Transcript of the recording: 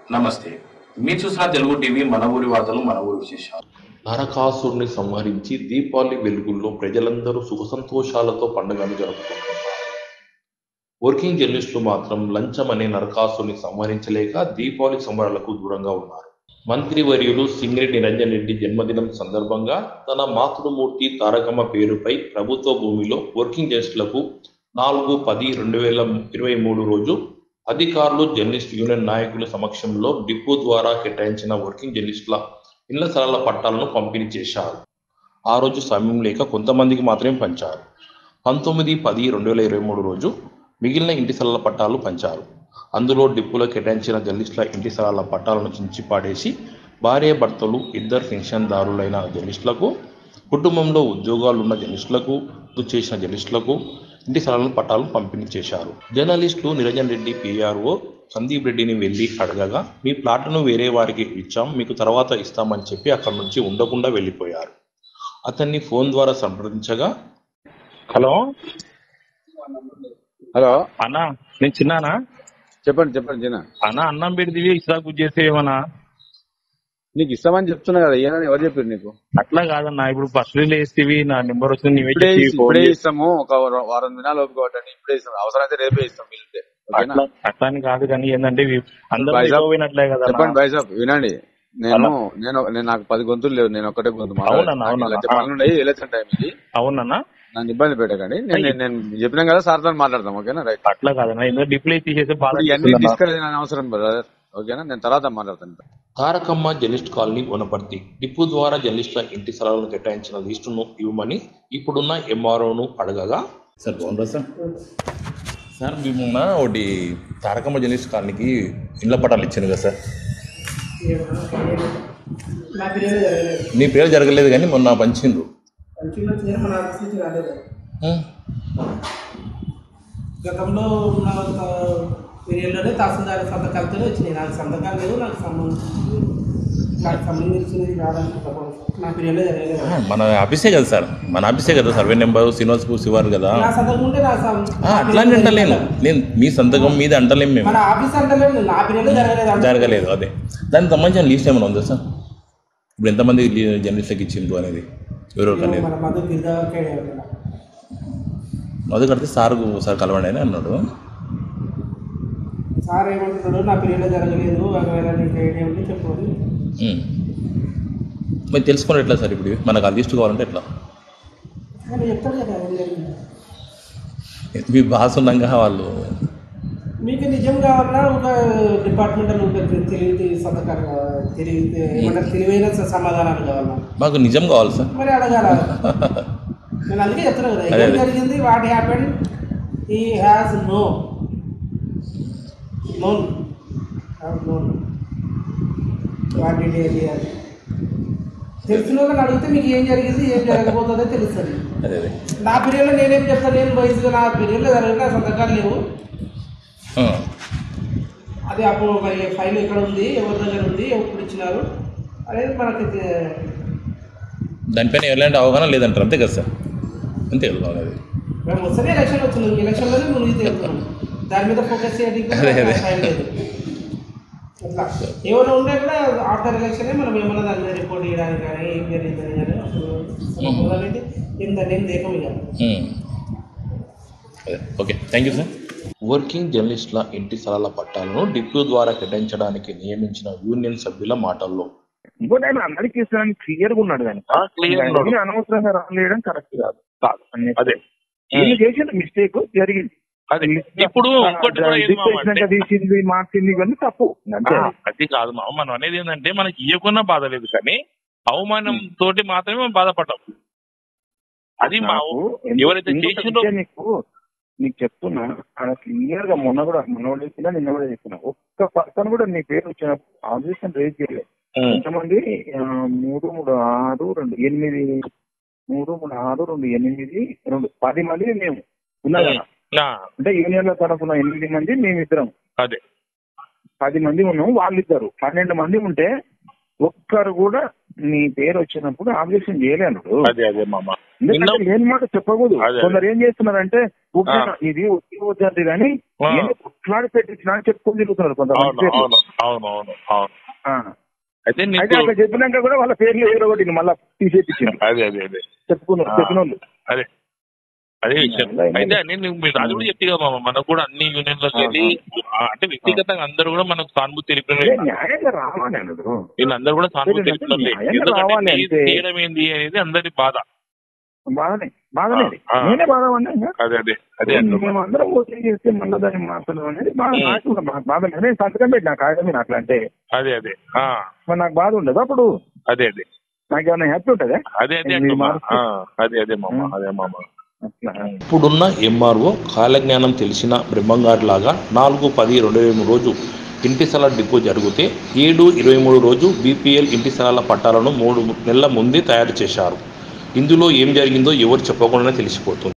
నమస్తే మీరు చూసిన తెలుగు టీవీ మన ఊరి వార్తలు మన ఊరి విశేషాలు నరకాసురుని సంహరించి దీపావళి వెలుగుల్లో ప్రజలందరూ సుఖ సంతోషాలతో పండుగను జరుపుకుంటున్నారు వర్కింగ్ జర్నలిస్టులు మాత్రం లంచం అనే నరకాసురుని సంహరించలేక దీపావళి సంబరాలకు దూరంగా ఉన్నారు మంత్రివర్యులు సింగిరెడ్డి నిరంజన్ రెడ్డి జన్మదినం సందర్భంగా తన మాతృమూర్తి తారకమ్మ పేరుపై ప్రభుత్వ భూమిలో వర్కింగ్ జర్నలిస్టులకు నాలుగు పది రెండు వేల ఇరవై మూడు రోజు అధికారులు జర్నలిస్ట్ యూనియన్ నాయకుల సమక్షంలో డిపో ద్వారా కేటాయించిన వర్కింగ్ జర్నలిస్టుల ఇళ్ల స్థలాల పట్టాలను పంపిణీ చేశారు ఆ రోజు సమయం లేక కొంతమందికి మాత్రమే పంచారు పంతొమ్మిది పది రెండు వేల ఇరవై మూడు రోజు మిగిలిన ఇంటి స్థలాల పట్టాలు పంచారు అందులో డిప్పులో కేటాయించిన జర్నలిస్టుల ఇంటి స్థలాల పట్టాలను చించి పాడేసి భార్య భర్తలు ఇద్దరు పెన్షన్దారులైన జర్నలిస్టులకు కుటుంబంలో ఉద్యోగాలు ఉన్న జర్నలిస్టులకు రద్దు చేసిన జర్నలిస్టులకు ఇంటి స్థలాలను పట్టాలను పంపిణీ చేశారు జర్నలిస్టులు నిరంజన్ రెడ్డి పిఆర్ఓ సందీప్ రెడ్డిని వెళ్ళి అడగగా మీ ప్లాట్ను వేరే వారికి ఇచ్చాం మీకు తర్వాత ఇస్తామని చెప్పి అక్కడి నుంచి ఉండకుండా వెళ్ళిపోయారు అతన్ని ఫోన్ ద్వారా సంప్రదించగా హలో హలో అన్నా నేను చిన్నానా చెప్పండి చెప్పండి చిన్న అన్న అన్నం పెడితే ఇసురాకు చేసేవనా నీకు ఇస్తామని చెప్తున్నా కదా ఏమని ఎవరు చెప్పారు నీకు అట్లా కాదన్నా ఇప్పుడు ఫస్ట్ వేస్తేవి నా నెంబర్ వస్తుంది నీవే ఇప్పుడే చెప్పి ఇస్- ఫోన్ ఇప్పుడే చేసి- ఇస్తాము ఒక వారం- వారం దినాలు ఓపిక పట్టండి ఇప్పుడే ఇస్తాం అవసరమైతే రేపే ఇస్తాం వీలుంటే ఓకేనా అట్లా అట్లా అని కాదు కానీ ఏంటంటే ఇవి అందరూ బాయ్ సాబ్. పోయినట్లే కదా చెప్పండి బాయ్ సాబ్ వినండి నేను నేను నేను నాకు పది గొంతులు లేవు నేను ఒక్కటే గొంతు అవునన్నా, అవునన్నా. లక్ష పనులు ఉన్నాయి ఎలక్షన్ టైం ఇది అవునన్నా నన్ను ఇబ్బంది పెట్టకండి నేను నేను- నేను చెప్పినాం కదా సార్తో మాట్లాడదాం ఓకేనా రైట్ అట్లా కాదన్నా ఎందుకంటే డిప్లై తీసేస్తే బాధ ఇప్పుడు ఇవన్నీ అనిపిస్తుందన్నా. తీసుకెళ్ళిన అవసరం బ్రదర్ ఓకేనా నేను తర్వాత మాట్లాడతాను Tarakamma journalist colony Wanaparthy depot ద్వారా జర్నలిస్టుల ఇంటి స్థలాలను కేటాయించిన లిస్టును ఇవ్వమని ఇప్పుడున్న ఎంఆర్ఓను అడగగా సార్ బాగుందా సార్ సార్ మేము మొన్న ఒకటి తారకమ్మ జర్నలిస్ట్ కాలనీకి ఇళ్ల పట్టాలు ఇచ్చాను కదా సార్ నా పిల్లలు జరగలేదు నీ పేరు జరగలేదు కానీ మొన్న పంచిండ్రు మంచిగా వచ్చింది మన ఆఫీస్ నుంచి రాలేదు ఉం. గతంలో ఉన్న ఒక పీరియడ్లోనే తహసీల్దార్ సంతకాలతోనే వచ్చినాయి నాకు సంతకాలు లేవు నాకు సంబంధించి నాకు సంబంధించినది కాదని నా పీరియడ్లో జరగలేదు ఆ, మన ఆఫీసే కదా సార్ మన ఆఫీసే కదా సర్వే నెంబర్ శ్రీనివాసపూర్ శివారు కదా నా సంతకం ఉంటే నా సం- ఆ, అట్లా అని అంటలేను నేను మీ సంతకం మీద అంటలేము మేము మన ఆఫీస్ అంటలేదు నా పీరియడ్లో జరగలేదు అంట. జరగలేదు అదే దానికి సంబంధించిన లిస్ట్ ఏమైనా ఉందా సార్ ఇప్పుడు ఎంతమంది లీ- జర్నలిస్ట్లకు ఇచ్చిండ్రు అనేది ఎవరెవరికి అనేది మన మధు గిరిదాకే మొదలు కడితే సార్ సార్ కలవండి అని అన్నాడు సార్ ఏమంటున్నాడు నా పీరియడ్లో జరగలేదు ఒకవేళ నీకు ఐడియా ఉంటే చెప్పండి ఉం. మరి తెలుసుకోండి ఎట్లా సార్ ఇప్పుడు మనకు ఆ లిస్ట్ కావాలంటే ఎట్లా కానీ చెప్తాడు కదా ఏం జరిగింది మీ బాస్ ఉన్నాగా వాళ్ళు మీకు నిజం కావాలన్నా ఒక డిపార్ట్మెంటల్ ఉంటుంది తెలివి సంతకాలు కావాలి తెలివి ఏమంటారు తెలివైన స- సమాధానాలు కావాలన్నా మాకు నిజం కావాలి సార్ మరి అడగాల నేను అందుకే చెప్తున్నా కదా అదే, ఏం అదే. జరిగింది what happen he has no known known what did అది తెలిసిన వాళ్ళని అడిగితే మీకు ఏం జరిగింది ఏం జరగబోతుందో తెలుస్తుంది అదే అదే నా పీరియడ్లో నేనేం చెప్తాను నేను వయసుగా నా పీరియడ్లో జరగదు నా సంతకాలు లేవు ఆ. అది అప్పుడు మరి ఫైల్ ఎక్కడ ఉంది ఎవరి దగ్గర ఉంది ఎప్పుడు ఇచ్చినారు అనేది మనకి తె- దానిపైన ఎలాంటి అవగాహన లేదంటారు అంతే కదా సార్ అంతే కదా అనేది మేము వస్తేనే ఎలక్షన్ వచ్చింది ఎలక్షన్లోనే మునిగి తేలుతున్నాం దాని మీద ఫోకస్ చేయడానికి అదే, అదే. టైం లేదు అట్లా ఏమైనా ఉంటే కూడా ఆఫ్టర్ ఎలక్షనే మనం ఏమైనా దాని మీద రిపోర్ట్ చేయడానికి కానీ ఏం జరిగిందని కానీ అసలు అనేది ఏం దాన్ని ఏం దేకం ఇక ఉం. అదే okay thank you sir working జర్నలిస్టుల ఇంటి స్థలాల పట్టాలను డిపో ద్వారా కేటాయించడానికి నియమించిన యూనియన్ సభ్యుల మాటల్లో ఇంకోటి ఆయన అందరికి ఇస్తానని క్లియర్ గా ఉన్నాడు కానీ clear గా ఉన్నాడు. ఈయన అనవసరంగా రాలేయడం కరెక్ట్ కాదు కాదు. అదే ఈయన చేసిన మిస్టేక్ జరిగింది అదే ఇప్పుడు ఇంకోటి కూడా ఏది మామ అంటే- తీసినాక తీసింది మార్చింది ఇవన్నీ తప్పు అంతే ఆ, అది కాదు మామ మనం అనేది ఏంటంటే మనకి ఇవ్వకున్నా బాధ లేదు కానీ అవమానం తోటి మాత్రమే మనం బాధపడ్డాం అది మా నాకు ఎందుకు- ఎవరైతే ఇంకొక చేసిందో విషయం నీకు నీకు చెప్తున్నా ఆయన క్లియర్ గా మొన్న కూడా మొన్న కూడా చెప్పినా నిన్న కూడా చెప్పినా ఒక్క పర్సన్ కూడా నీ పేరు వచ్చిన ఆబ్జెక్షన్ రేజ్ చేయలేదు ఉం. ఎంతమంది ఆ, మూడు మూడు ఆరు రెండు ఎనిమిది మూడు మూడు ఆరు రెండు ఎనిమిది రెండు పది మంది మేము ఉన్నా కదా ఆ, అంటే యూనియన్ల తరఫున ఎనిమిది మంది మేమిద్దరం అదే పది మంది ఉన్నాం వాళ్ళిద్దరు పన్నెండు మంది ఉంటే ఒక్కరు కూడా నీ పేరు వచ్చినప్పుడు ఆబ్జెక్షన్ చేయలేను అదే అదే మామ ఎందుకంటే నిన్న- లేని మాట చెప్పకూడదు అదే, అదే. కొందరు ఏం చేస్తున్నారంటే ఉగ్ర- ఆ. ఇది వద్దండి కానీ ఆ. నేను కుట్లాడి పెట్టించిన అని చెప్పుకొని తిరుగుతున్నారు అవును కొంతమంది పేర్లు. అవును అవును అవును అవును ఆ. అయితే అయితే నీకు అట్లా చెప్పినాక కూడా వాళ్ళ పేర్లు ఎవరో ఒకటి మళ్ళీ తీసేపించింది అదే అదే అదే చెప్పుకున్నారు ఆ. చెప్పిన వాళ్ళు అదే అదే విషయం అలా ఏం అయితే లేదు. నేను మీరు రాజు కూడా చెప్తే కదా మామ మనకు కూడా అన్ని యూనియన్లకు వెళ్ళి ఆ, అంటే వ్యక్తిగతంగా అందరూ కూడా మనకు సానుభూతి తెలిపిన అదే న్యాయంగా రావాలి అన్నది వీళ్ళందరూ కూడా సానుభూతి అదే, తెలిపిన వాళ్ళే. న్యాయంగా ఎందుకంటే రావాలి నీ అంతే. తీయడం ఏంది అనేది అందరి బాధ బాధనే బాధనే అది. ఆ. నేనే బాధపడినా ఇంకా. అదే అదే అదే అంటున్నా. మేము అందరం ఓటింగ్ చేస్తే మళ్ళీ దాన్ని మార్చడం అనేది బాధ ఉం. నాకు కూడా బా- బాధ లేదు. నేను సంతకం పెట్టిన కాగితం మీద అట్లా అంటే అదే అదే ఆ, మరి నాకు బాధ ఉండదు అప్పుడు అదే అదే నాకు ఏమైనా హ్యాపీ ఉంటుందా అదే అదే మీరు అంటున్నా. మార్చు. ఆ, అదే అదే మామ అదే మామ అట్లా ఇప్పుడున్న ఎంఆర్ఓ కాలజ్ఞానం తెలిసిన బ్రహ్మంగారు లాగా నాలుగు పది రెండు వేల మూడు రోజు ఇంటి స్థలాల డిపో జరిగితే ఏడు ఇరవై మూడు రోజు బీపీఎల్ ఇంటి స్థలాల పట్టాలను మూడు నెలల ముందే తయారు చేశారు ఇందులో ఏం జరిగిందో ఎవరు చెప్పకుండానే తెలిసిపోతుంది